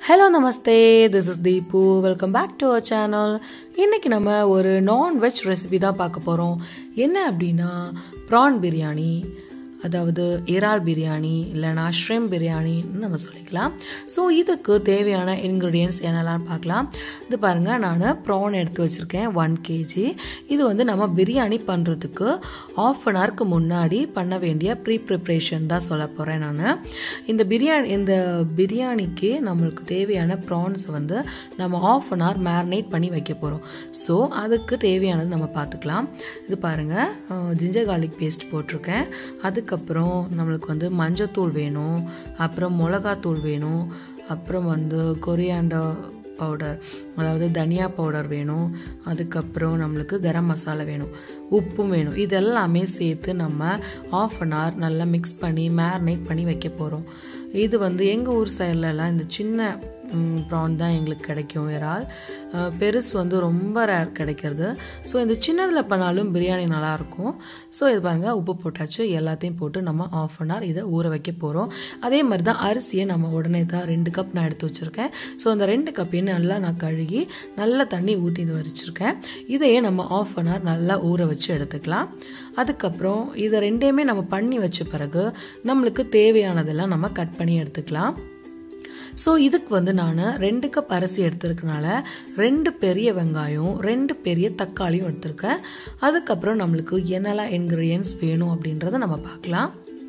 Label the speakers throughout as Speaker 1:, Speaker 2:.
Speaker 1: hello நமஸ்தே this is Deepu welcome back to our channel இன்னைக்கு நம்ம ஒரு நான்வெஜ் ரெசிபி தான் பார்க்க போகிறோம் என்ன அப்படின்னா ப்ரான் பிரியாணி அதாவது இறால் பிரியாணி இல்லைனா ஷ்ரிம் பிரியாணின்னு நம்ம சொல்லிக்கலாம் ஸோ இதுக்கு தேவையான இன்க்ரீடியன்ஸ் என்னெல்லாம் பார்க்கலாம் இது பாருங்கள் நான் ப்ரான் எடுத்து வச்சுருக்கேன் ஒன் கேஜி இது வந்து நம்ம பிரியாணி பண்ணுறதுக்கு ஆஃப் அன் ஹவருக்கு முன்னாடி பண்ண வேண்டிய ப்ரீ ப்ரிப்ரேஷன் தான் சொல்ல போகிறேன் நான் இந்த பிரியாணி இந்த பிரியாணிக்கு நம்மளுக்கு தேவையான ப்ரான்ஸை வந்து நம்ம ஆஃப் அன் ஹவர் மேரினேட் பண்ணி வைக்க போகிறோம் ஸோ அதுக்கு தேவையானது நம்ம பார்த்துக்கலாம் இது பாருங்கள் ஜிஞ்சர் கார்லிக் பேஸ்ட் போட்டிருக்கேன் அதுக்கப்புறம் நம்மளுக்கு வந்து மஞ்சத்தூள் வேணும் அப்புறம் மிளகாத்தூள் வேணும் அப்புறம் வந்து கொரியாண்டர் பவுடர் அதாவது தனியா பவுடர் வேணும் அதுக்கப்புறம் நம்மளுக்கு கரம் மசாலா வேணும் உப்பும் வேணும் இதெல்லாமே சேர்த்து நம்ம ஆஃப் அன் ஹவர் நல்லா மிக்ஸ் பண்ணி மேரினேட் பண்ணி வைக்க போகிறோம் இது வந்து எங்கள் ஊர் சைட்லலாம் இந்த சின்ன ப்ரான் தான் எங்களுக்கு கிடைக்கும் இறால் பெருசு வந்து ரொம்ப ரேர் கிடைக்கிறது ஸோ இந்த சின்னதில் பண்ணாலும் பிரியாணி நல்லாயிருக்கும் ஸோ இது பாருங்கள் உப்பு போட்டாச்சு எல்லாத்தையும் போட்டு நம்ம ஆஃப் அன் ஹவர் இதை ஊற வைக்க போகிறோம் அதே மாதிரி தான் அரிசியை நம்ம உடனே தான் ரெண்டு கப் நான் எடுத்து வச்சுருக்கேன் ஸோ அந்த ரெண்டு கப்பையும் நல்லா நான் கழுகி நல்லா தண்ணி ஊற்றி இது வச்சிருக்கேன் இதையே நம்ம ஆஃப் அன் ஹவர் நல்லா ஊற வச்சு எடுத்துக்கலாம் அதுக்கப்புறம் இதை ரெண்டையுமே நம்ம பண்ணி வச்ச பிறகு நம்மளுக்கு தேவையானதெல்லாம் நம்ம கட் பண்ணி எடுத்துக்கலாம் ஸோ இதுக்கு வந்து நான் ரெண்டு கப் அரிசி எடுத்துருக்கனால ரெண்டு பெரிய வெங்காயம் ரெண்டு பெரிய தக்காளியும் எடுத்திருக்கேன் அதுக்கப்புறம் நம்மளுக்கு என்னெல்லாம் இன்க்ரீடியன்ஸ் வேணும் அப்படின்றத நம்ம பார்க்கலாம்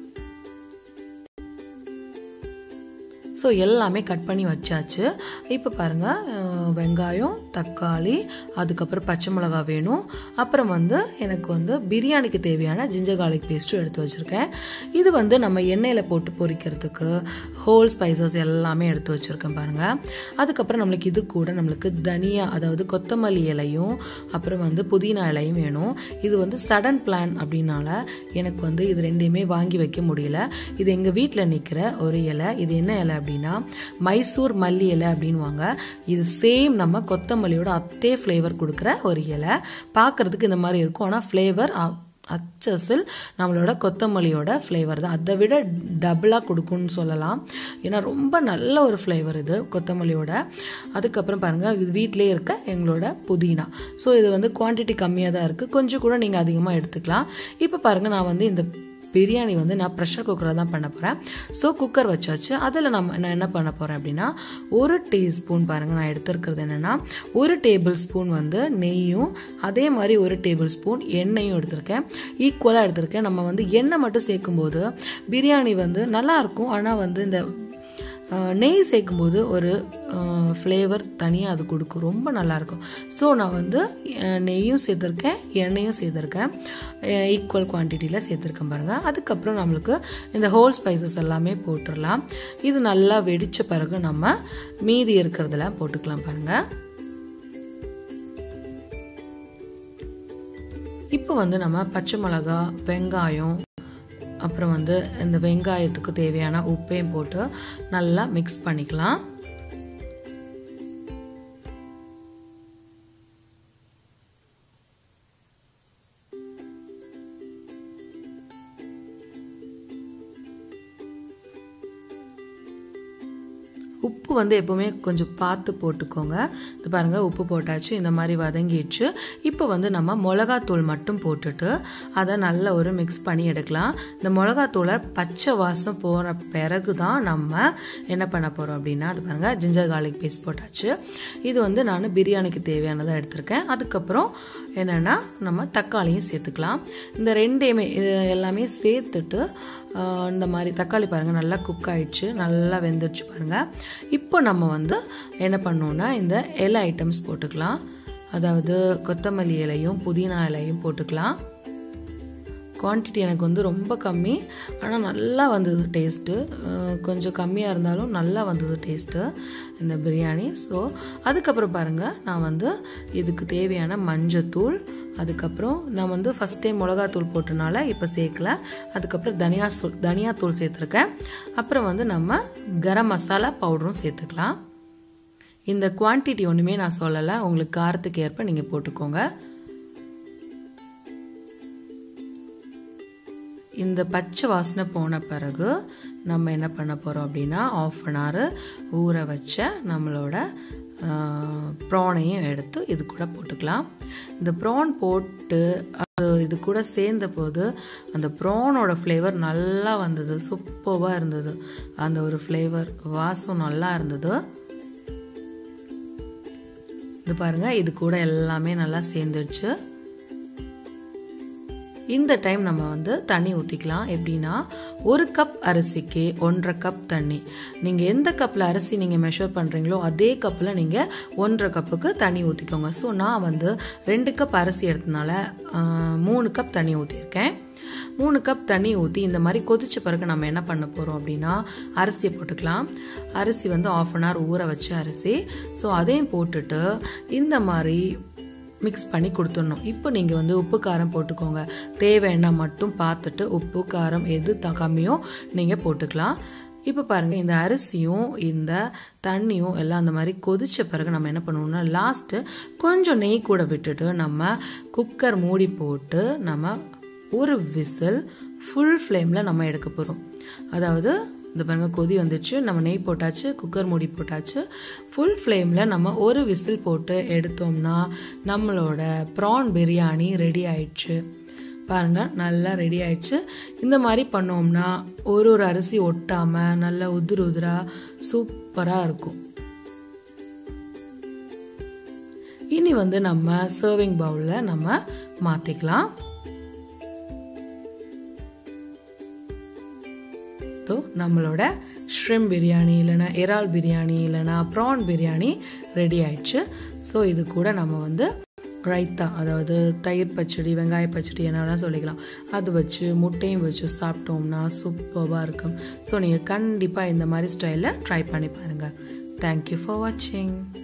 Speaker 1: ஸோ எல்லாமே கட் பண்ணி வச்சாச்சு இப்போ பாருங்கள் வெங்காயம் தக்காளி அதுக்கப்புறம் பச்சை மிளகா வேணும் அப்புறம் வந்து எனக்கு வந்து பிரியாணிக்கு தேவையான ஜிஞ்சர் கார்லிக் பேஸ்ட்டும் எடுத்து வச்சுருக்கேன் இது வந்து நம்ம எண்ணெயில் போட்டு பொரிக்கிறதுக்கு ஹோல் ஸ்பைசஸ் எல்லாமே எடுத்து வச்சுருக்கேன் பாருங்கள் அதுக்கப்புறம் நம்மளுக்கு இது கூட நம்மளுக்கு தனியா அதாவது கொத்தமல்லி இலையும் அப்புறம் வந்து புதினா இலையும் வேணும் இது வந்து சடன் பிளான் அப்படின்னால எனக்கு வந்து இது ரெண்டையுமே வாங்கி வைக்க முடியல இது எங்கள் வீட்டில் நிற்கிற ஒரு இலை இது என்ன இலை அப்படின்னா மைசூர் மல்லி இலை அப்படின்வாங்க இது சேம் நம்ம கொத்தமல்லியோட அத்தே ஃப்ளேவர் கொடுக்குற ஒரு இலை பார்க்குறதுக்கு இந்த மாதிரி இருக்கும் ஆனால் ஃப்ளேவர் அச்சசில் நம்மளோட கொத்தமல்லியோட ஃப்ளேவர் தான் அதை விட டபுளாக கொடுக்கும்னு சொல்லலாம் ஏன்னா ரொம்ப நல்ல ஒரு ஃப்ளேவர் இது கொத்தமல்லியோட அதுக்கப்புறம் பாருங்கள் இது வீட்டிலே இருக்க எங்களோட புதினா ஸோ இது வந்து குவான்டிட்டி கம்மியாக தான் இருக்குது கொஞ்சம் கூட நீங்கள் அதிகமாக எடுத்துக்கலாம் இப்போ பாருங்கள் நான் வந்து இந்த பிரியாணி வந்து நான் ப்ரெஷர் குக்கரில் தான் பண்ண போகிறேன் ஸோ குக்கர் வச்சாச்சு அதில் நம்ம நான் என்ன பண்ண போகிறேன் அப்படின்னா ஒரு டீஸ்பூன் பாருங்கள் நான் எடுத்துருக்கிறது என்னென்னா ஒரு டேபிள் ஸ்பூன் வந்து நெய்யும் அதே மாதிரி ஒரு டேபிள் ஸ்பூன் எண்ணெயும் எடுத்திருக்கேன் ஈக்குவலாக எடுத்திருக்கேன் நம்ம வந்து எண்ணெய் மட்டும் சேர்க்கும்போது பிரியாணி வந்து நல்லாயிருக்கும் ஆனால் வந்து இந்த நெய் சேர்க்கும்போது ஒரு ஃப்ளேவர் தனியாக அது கொடுக்கும் ரொம்ப நல்லாயிருக்கும் ஸோ நான் வந்து நெய்யும் சேர்த்துருக்கேன் எண்ணெயும் சேர்த்துருக்கேன் ஈக்குவல் குவான்டிட்டியில் சேர்த்துருக்கேன் பாருங்கள் அதுக்கப்புறம் நம்மளுக்கு இந்த ஹோல் ஸ்பைசஸ் எல்லாமே போட்டுடலாம் இது நல்லா வெடித்த பிறகு நம்ம மீதி இருக்கிறதெல்லாம் போட்டுக்கலாம் பாருங்கள் இப்போ வந்து நம்ம பச்சை மிளகா வெங்காயம் அப்புறம் வந்து இந்த வெங்காயத்துக்கு தேவையான உப்பையும் போட்டு நல்லா மிக்ஸ் பண்ணிக்கலாம் உப்பு வந்து எப்போவுமே கொஞ்சம் பார்த்து போட்டுக்கோங்க இது பாருங்கள் உப்பு போட்டாச்சு இந்த மாதிரி வதங்கிடுச்சு இப்போ வந்து நம்ம மிளகாத்தூள் மட்டும் போட்டுட்டு அதை நல்ல ஒரு மிக்ஸ் பண்ணி எடுக்கலாம் இந்த மிளகாத்தூளை பச்சை வாசம் போகிற பிறகு தான் நம்ம என்ன பண்ண போகிறோம் அப்படின்னா அது பாருங்கள் ஜிஞ்சர் கார்லிக் பேஸ்ட் போட்டாச்சு இது வந்து நான் பிரியாணிக்கு தேவையானதை எடுத்திருக்கேன் அதுக்கப்புறம் என்னென்னா நம்ம தக்காளியும் சேர்த்துக்கலாம் இந்த ரெண்டையுமே இது எல்லாமே சேர்த்துட்டு இந்த மாதிரி தக்காளி பாருங்கள் நல்லா குக் ஆயிடுச்சு நல்லா வெந்துடுச்சு பாருங்கள் இப்போ நம்ம வந்து என்ன பண்ணோன்னா இந்த இலை ஐட்டம்ஸ் போட்டுக்கலாம் அதாவது கொத்தமல்லி இலையும் புதினா இலையும் போட்டுக்கலாம் குவான்டிட்டி எனக்கு வந்து ரொம்ப கம்மி ஆனால் நல்லா வந்தது டேஸ்ட்டு கொஞ்சம் கம்மியாக இருந்தாலும் நல்லா வந்தது டேஸ்ட்டு இந்த பிரியாணி ஸோ அதுக்கப்புறம் பாருங்கள் நான் வந்து இதுக்கு தேவையான மஞ்சத்தூள் அதுக்கப்புறம் நான் வந்து ஃபஸ்ட் டைம் மிளகாத்தூள் போட்டனால இப்போ சேர்க்கல அதுக்கப்புறம் தனியா சூ தனியாத்தூள் சேர்த்துருக்கேன் அப்புறம் வந்து நம்ம கரம் மசாலா பவுடரும் சேர்த்துக்கலாம் இந்த குவான்டிட்டி ஒன்றுமே நான் சொல்லலை உங்களுக்கு காரத்துக்கு ஏற்ப நீங்கள் போட்டுக்கோங்க இந்த பச்சை வாசனை போன பிறகு நம்ம என்ன பண்ண போகிறோம் அப்படின்னா ஆஃப் அன் ஹவர் ஊற வச்ச நம்மளோட ப்ரானையும் எடுத்து இது கூட போட்டுக்கலாம் இந்த ப்ரான் போட்டு அது இது கூட சேர்ந்த போது அந்த ப்ரானோட ஃப்ளேவர் நல்லா வந்தது சூப்பராக இருந்தது அந்த ஒரு ஃப்ளேவர் வாசம் நல்லா இருந்தது இது பாருங்கள் இது கூட எல்லாமே நல்லா சேர்ந்துடுச்சு இந்த டைம் நம்ம வந்து தண்ணி ஊற்றிக்கலாம் எப்படின்னா ஒரு கப் அரிசிக்கு ஒன்றரை கப் தண்ணி நீங்கள் எந்த கப்பில் அரிசி நீங்கள் மெஷர் பண்ணுறீங்களோ அதே கப்பில் நீங்கள் ஒன்றரை கப்புக்கு தண்ணி ஊற்றிக்கோங்க ஸோ நான் வந்து ரெண்டு கப் அரிசி எடுத்தனால மூணு கப் தண்ணி ஊற்றிருக்கேன் மூணு கப் தண்ணி ஊற்றி இந்த மாதிரி கொதிச்ச பிறகு நம்ம என்ன பண்ண போகிறோம் அப்படின்னா அரிசியை போட்டுக்கலாம் அரிசி வந்து ஆஃப் அன் ஹவர் ஊற வச்ச அரிசி ஸோ அதையும் போட்டுட்டு இந்த மாதிரி மிக்ஸ் பண்ணி கொடுத்துடணும் இப்போ நீங்கள் வந்து உப்பு காரம் போட்டுக்கோங்க தேவைன்னா மட்டும் பார்த்துட்டு உப்பு காரம் எது த கம்மியோ நீங்கள் போட்டுக்கலாம் இப்போ பாருங்கள் இந்த அரிசியும் இந்த தண்ணியும் எல்லாம் அந்த மாதிரி கொதித்த பிறகு நம்ம என்ன பண்ணுவோம்னா லாஸ்ட்டு கொஞ்சம் நெய் கூட விட்டுட்டு நம்ம குக்கர் மூடி போட்டு நம்ம ஒரு விசில் ஃபுல் ஃப்ளேமில் நம்ம எடுக்க போகிறோம் அதாவது இந்த பாருங்க கொதி வந்துச்சு நம்ம நெய் போட்டாச்சு குக்கர் மூடி போட்டாச்சு ஃபுல் ஃப்ளேமில் நம்ம ஒரு விசில் போட்டு எடுத்தோம்னா நம்மளோட ப்ரான் பிரியாணி ரெடி ஆயிடுச்சு பாருங்கள் நல்லா ரெடி ஆயிடுச்சு இந்த மாதிரி பண்ணோம்னா ஒரு ஒரு அரிசி ஒட்டாமல் நல்லா உதிர் உதிராக சூப்பராக இருக்கும் இனி வந்து நம்ம சர்விங் பவுலில் நம்ம மாற்றிக்கலாம் ஸோ நம்மளோட ஷ்ரிம் பிரியாணி இல்லைனா இறால் பிரியாணி இல்லைனா ப்ரான் பிரியாணி ரெடி ஆயிடுச்சு ஸோ இது கூட நம்ம வந்து ரைத்தா அதாவது தயிர் பச்சடி வெங்காய பச்சடி என்ன சொல்லிக்கலாம் அது வச்சு முட்டையும் வச்சு சாப்பிட்டோம்னா சூப்பராக இருக்கும் ஸோ நீங்கள் கண்டிப்பாக இந்த மாதிரி ஸ்டைலில் ட்ரை பண்ணி பாருங்கள் தேங்க்யூ ஃபார் வாட்சிங்